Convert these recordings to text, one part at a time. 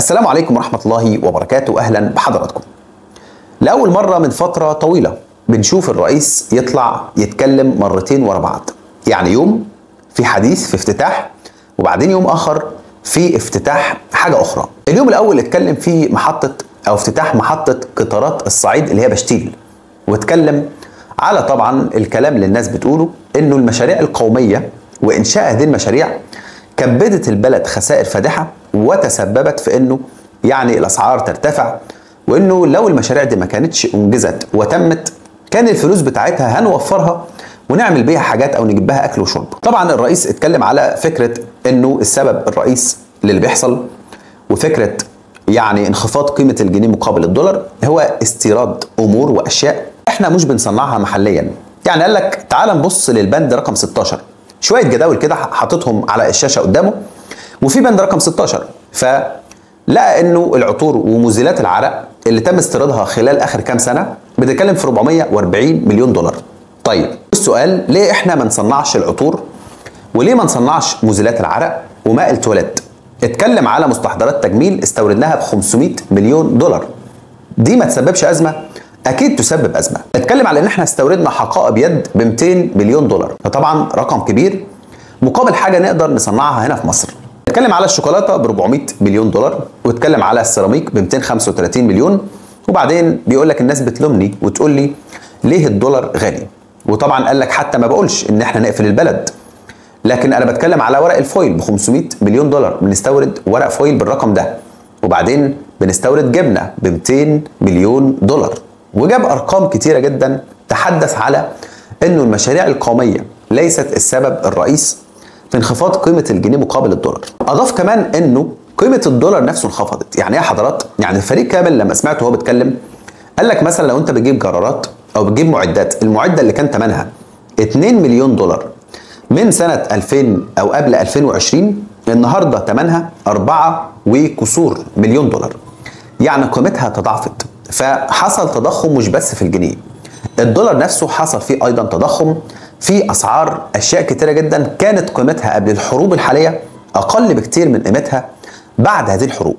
السلام عليكم ورحمة الله وبركاته أهلا بحضراتكم لأول مرة من فترة طويلة بنشوف الرئيس يطلع يتكلم مرتين ورا بعض يعني يوم في حديث في افتتاح وبعدين يوم آخر في افتتاح حاجة أخرى اليوم الأول اتكلم في محطة أو افتتاح محطة قطارات الصعيد اللي هي بشتيل واتكلم على طبعا الكلام اللي الناس بتقوله انه المشاريع القوميه وانشاء هذه المشاريع كبدت البلد خسائر فادحه وتسببت في انه يعني الاسعار ترتفع وانه لو المشاريع دي ما كانتش انجزت وتمت كان الفلوس بتاعتها هنوفرها ونعمل بيها حاجات او نجيب بها اكل وشرب. طبعا الرئيس اتكلم على فكره انه السبب الرئيس للي بيحصل وفكره يعني انخفاض قيمه الجنيه مقابل الدولار هو استيراد امور واشياء احنا مش بنصنعها محليا. يعني قال لك تعال نبص للبند رقم 16 شويه جداول كده حاططهم على الشاشه قدامه وفي بند رقم 16 فلقى انه العطور ومزيلات العرق اللي تم استيرادها خلال اخر كام سنه بتتكلم في 440 مليون دولار. طيب السؤال ليه احنا ما نصنعش العطور وليه ما نصنعش مزيلات العرق وماء التواليت؟ اتكلم على مستحضرات تجميل استوردناها ب 500 مليون دولار. دي ما تسببش ازمه؟ اكيد تسبب ازمه. اتكلم على ان احنا استوردنا حقائب يد ب 200 مليون دولار، فطبعا رقم كبير مقابل حاجه نقدر نصنعها هنا في مصر. اتكلم على الشوكولاته ب 400 مليون دولار واتكلم على السيراميك ب 235 مليون وبعدين بيقول لك الناس بتلومني وتقول لي ليه الدولار غالي؟ وطبعا قال لك حتى ما بقولش ان احنا نقفل البلد لكن انا بتكلم على ورق الفويل ب 500 مليون دولار بنستورد ورق فويل بالرقم ده وبعدين بنستورد جبنه ب 200 مليون دولار وجاب ارقام كتيره جدا تحدث على انه المشاريع القوميه ليست السبب الرئيس في انخفاض قيمه الجنيه مقابل الدولار اضاف كمان انه قيمه الدولار نفسه انخفضت يعني ايه يا حضرات يعني الفريق كامل لما سمعته وهو بيتكلم قال لك مثلا لو انت بتجيب جرارات او بتجيب معدات المعده اللي كان ثمنها 2 مليون دولار من سنه 2000 او قبل 2020 النهارده ثمنها 4 وكسور مليون دولار يعني قيمتها تضاعفت فحصل تضخم مش بس في الجنيه الدولار نفسه حصل فيه ايضا تضخم في اسعار اشياء كتيره جدا كانت قيمتها قبل الحروب الحاليه اقل بكتير من قيمتها بعد هذه الحروب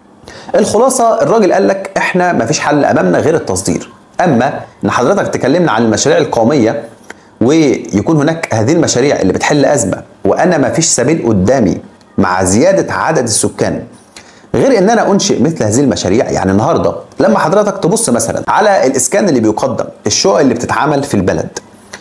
الخلاصه الراجل قال لك احنا مفيش حل امامنا غير التصدير اما ان حضرتك تكلمنا عن المشاريع القوميه ويكون هناك هذه المشاريع اللي بتحل ازمه وانا مفيش سبيل قدامي مع زياده عدد السكان غير ان انا انشئ مثل هذه المشاريع يعني النهارده لما حضرتك تبص مثلا على الاسكان اللي بيقدم الشقق اللي بتتعمل في البلد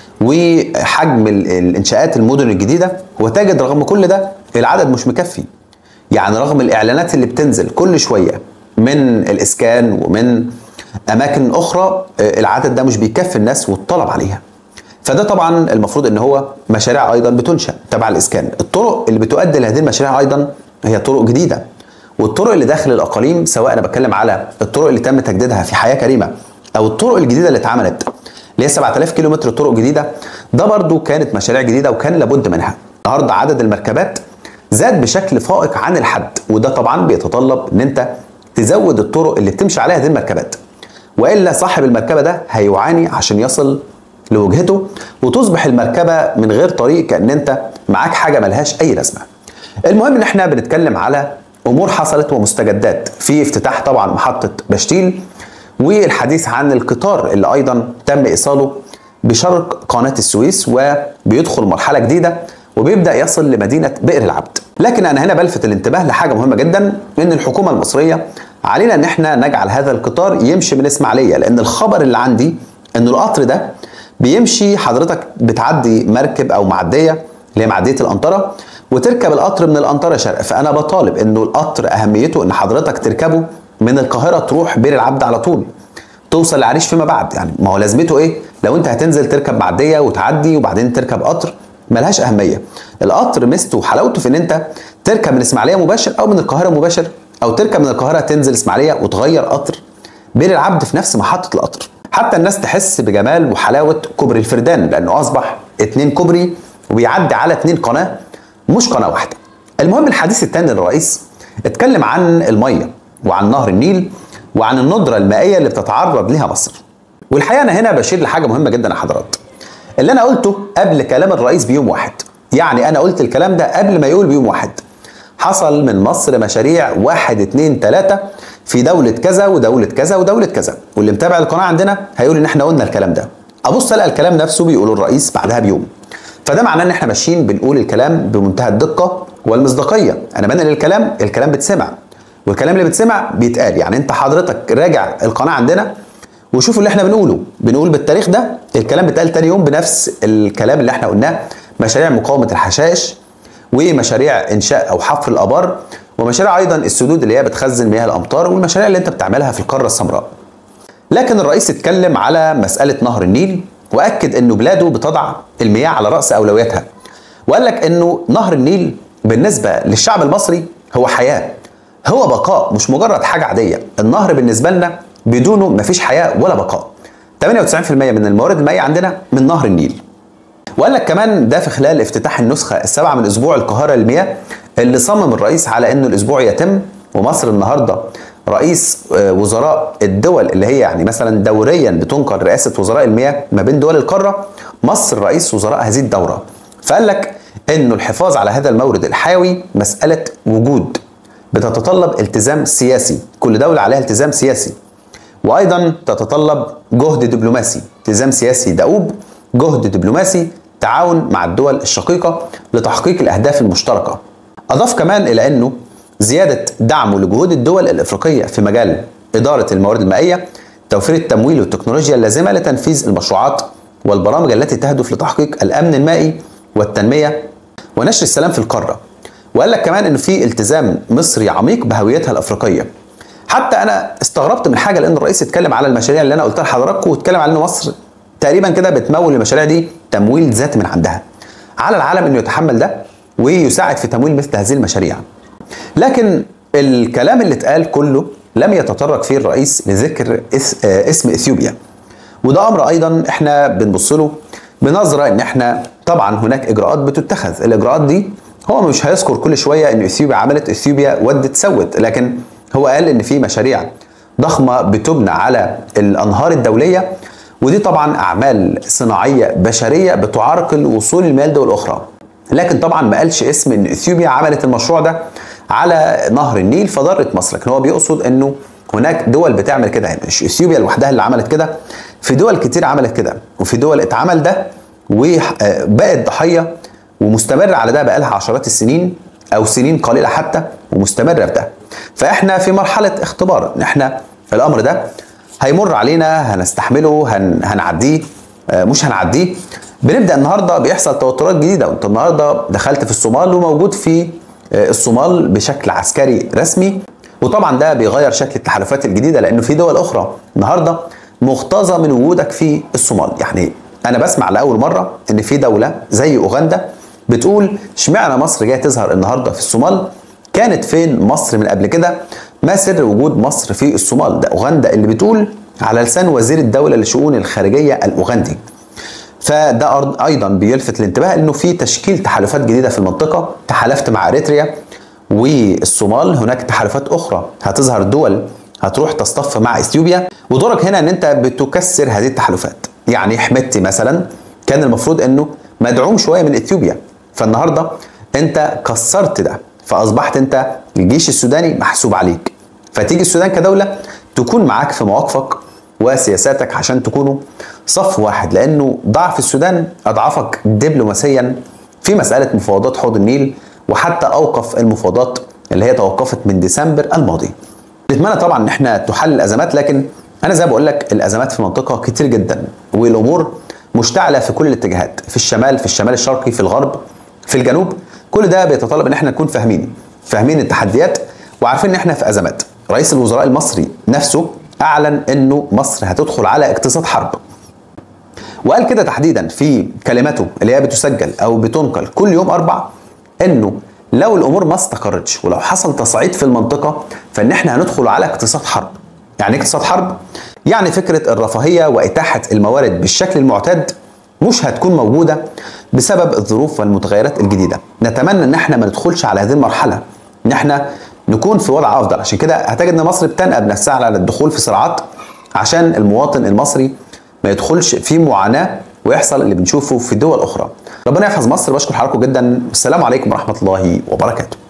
وحجم الانشاءات المدن الجديده وتجد رغم كل ده العدد مش مكفي يعني رغم الاعلانات اللي بتنزل كل شويه من الاسكان ومن اماكن اخرى العدد ده مش بيكفي الناس والطلب عليها فده طبعا المفروض ان هو مشاريع ايضا بتنشا تبع الاسكان الطرق اللي بتؤدي لهذه المشاريع ايضا هي طرق جديده والطرق اللي داخل الاقاليم سواء انا بتكلم على الطرق اللي تم تجديدها في حياه كريمه او الطرق الجديده اللي اتعملت اللي هي 7000 كيلو متر طرق جديده ده برضو كانت مشاريع جديده وكان لابد منها النهارده عدد المركبات زاد بشكل فائق عن الحد وده طبعا بيتطلب ان انت تزود الطرق اللي بتمشي عليها هذه المركبات والا صاحب المركبه ده هيعاني عشان يصل لوجهته وتصبح المركبه من غير طريق كان انت معاك حاجه ملهاش اي لازمه المهم ان احنا بنتكلم على امور حصلت ومستجدات في افتتاح طبعا محطه بشتيل والحديث عن القطار اللي ايضا تم ايصاله بشرق قناه السويس وبيدخل مرحله جديده وبيبدا يصل لمدينه بئر العبد لكن انا هنا بلفت الانتباه لحاجه مهمه جدا ان الحكومه المصريه علينا ان احنا نجعل هذا القطار يمشي من اسماعيليه لان الخبر اللي عندي ان القطر ده بيمشي حضرتك بتعدي مركب او معديه اللي هي معديه القنطره وتركب القطر من القنطره شرق فانا بطالب انه القطر اهميته ان حضرتك تركبه من القاهره تروح بير العبد على طول توصل لعريش فيما بعد يعني ما هو لازمته ايه لو انت هتنزل تركب معديه وتعدي وبعدين تركب قطر ملهاش اهميه القطر ميزته وحلاوته في ان انت تركب من اسماعيليه مباشر او من القاهره مباشر او تركب من القاهره تنزل اسماعيليه وتغير قطر بير العبد في نفس محطه القطر حتى الناس تحس بجمال وحلاوه كوبري الفردان لانه اصبح اتنين كوبري وبيعدي على اتنين قناه مش قناه واحده المهم الحديث الثاني للرئيس اتكلم عن الميه وعن نهر النيل وعن الندره المائيه اللي بتتعرض لها مصر والحقيقه انا هنا بشير لحاجه مهمه جدا يا حضرات اللي انا قلته قبل كلام الرئيس بيوم واحد يعني انا قلت الكلام ده قبل ما يقول بيوم واحد حصل من مصر مشاريع واحد اتنين تلاتة في دولة كذا ودولة كذا ودولة كذا واللي متابع القناة عندنا هيقول ان احنا قلنا الكلام ده ابص الاقي الكلام نفسه بيقوله الرئيس بعدها بيوم فده معناه ان احنا ماشيين بنقول الكلام بمنتهى الدقة والمصداقية انا بنقل الكلام الكلام بتسمع والكلام اللي بتسمع بيتقال يعني انت حضرتك راجع القناة عندنا وشوفوا اللي احنا بنقوله بنقول بالتاريخ ده الكلام بيتقال تاني يوم بنفس الكلام اللي احنا قلناه مشاريع مقاومة الحشائش ومشاريع انشاء او حفر الابار ومشاريع ايضا السدود اللي هي بتخزن مياه الامطار والمشاريع اللي انت بتعملها في القاره السمراء. لكن الرئيس اتكلم على مساله نهر النيل واكد انه بلاده بتضع المياه على راس اولوياتها. وقال لك انه نهر النيل بالنسبه للشعب المصري هو حياه. هو بقاء مش مجرد حاجه عاديه، النهر بالنسبه لنا بدونه مفيش حياه ولا بقاء. 98% من الموارد المائيه عندنا من نهر النيل. وقال لك كمان ده في خلال افتتاح النسخه السابعه من اسبوع القاهره للمياه اللي صمم الرئيس على انه الاسبوع يتم ومصر النهارده رئيس وزراء الدول اللي هي يعني مثلا دوريا بتنقل رئاسه وزراء المياه ما بين دول القاره مصر رئيس وزراء هذه الدوره فقال لك انه الحفاظ على هذا المورد الحيوي مساله وجود بتتطلب التزام سياسي كل دوله عليها التزام سياسي وايضا تتطلب جهد دبلوماسي التزام سياسي دؤوب جهد دبلوماسي تعاون مع الدول الشقيقه لتحقيق الاهداف المشتركه. اضاف كمان الى انه زياده دعمه لجهود الدول الافريقيه في مجال اداره الموارد المائيه، توفير التمويل والتكنولوجيا اللازمه لتنفيذ المشروعات والبرامج التي تهدف لتحقيق الامن المائي والتنميه ونشر السلام في القاره. وقال لك كمان انه في التزام مصري عميق بهويتها الافريقيه. حتى انا استغربت من حاجه لان الرئيس اتكلم على المشاريع اللي انا قلتها لحضراتكم واتكلم على ان مصر تقريبا كده بتمول المشاريع دي تمويل ذاتي من عندها على العالم انه يتحمل ده ويساعد في تمويل مثل هذه المشاريع لكن الكلام اللي اتقال كله لم يتطرق فيه الرئيس لذكر اسم اثيوبيا وده امر ايضا احنا بنبص له بنظره ان احنا طبعا هناك اجراءات بتتخذ الاجراءات دي هو مش هيذكر كل شويه ان اثيوبيا عملت اثيوبيا ودت سوت لكن هو قال ان في مشاريع ضخمه بتبنى على الانهار الدوليه ودي طبعا اعمال صناعيه بشريه بتعرقل وصول المياه لدول اخرى لكن طبعا ما قالش اسم ان اثيوبيا عملت المشروع ده على نهر النيل فضرت مصر لكن هو بيقصد انه هناك دول بتعمل كده يعني مش اثيوبيا لوحدها اللي عملت كده في دول كتير عملت كده وفي دول اتعمل ده وبقت ضحيه ومستمره على ده بقالها عشرات السنين او سنين قليله حتى ومستمره في ده فاحنا في مرحله اختبار ان احنا الامر ده هيمر علينا هنستحمله هن... هنعديه مش هنعديه بنبدا النهارده بيحصل توترات جديده وانت النهارده دخلت في الصومال وموجود في الصومال بشكل عسكري رسمي وطبعا ده بيغير شكل التحالفات الجديده لانه في دول اخرى النهارده مغتاظه من وجودك في الصومال يعني انا بسمع لاول مره ان في دوله زي اوغندا بتقول اشمعنى مصر جايه تظهر النهارده في الصومال كانت فين مصر من قبل كده ما سر وجود مصر في الصومال ده اوغندا اللي بتقول على لسان وزير الدوله للشؤون الخارجيه الاوغندي فده ايضا بيلفت الانتباه انه في تشكيل تحالفات جديده في المنطقه تحالفت مع اريتريا والصومال هناك تحالفات اخرى هتظهر دول هتروح تصطف مع اثيوبيا ودورك هنا ان انت بتكسر هذه التحالفات يعني حميدتي مثلا كان المفروض انه مدعوم شويه من اثيوبيا فالنهارده انت كسرت ده فاصبحت انت الجيش السوداني محسوب عليك فتيجي السودان كدوله تكون معاك في مواقفك وسياساتك عشان تكونوا صف واحد لانه ضعف السودان اضعفك دبلوماسيا في مساله مفاوضات حوض النيل وحتى اوقف المفاوضات اللي هي توقفت من ديسمبر الماضي. نتمنى طبعا ان احنا تحل الازمات لكن انا زي ما بقول لك الازمات في المنطقه كتير جدا والامور مشتعله في كل الاتجاهات في الشمال في الشمال الشرقي في الغرب في الجنوب كل ده بيتطلب ان احنا نكون فاهمين فاهمين التحديات وعارفين ان احنا في ازمات رئيس الوزراء المصري نفسه اعلن انه مصر هتدخل على اقتصاد حرب وقال كده تحديدا في كلماته اللي هي بتسجل او بتنقل كل يوم اربع انه لو الامور ما استقرتش ولو حصل تصعيد في المنطقه فان احنا هندخل على اقتصاد حرب يعني اقتصاد حرب يعني فكره الرفاهيه واتاحه الموارد بالشكل المعتاد مش هتكون موجوده بسبب الظروف والمتغيرات الجديده نتمنى ان احنا ما ندخلش على هذه المرحله ان احنا نكون في وضع افضل عشان كده هتجد ان مصر بتنقب نفسها على الدخول في صراعات عشان المواطن المصري ما يدخلش في معاناه ويحصل اللي بنشوفه في دول اخرى ربنا يحفظ مصر بشكر حضراتكم جدا والسلام عليكم ورحمه الله وبركاته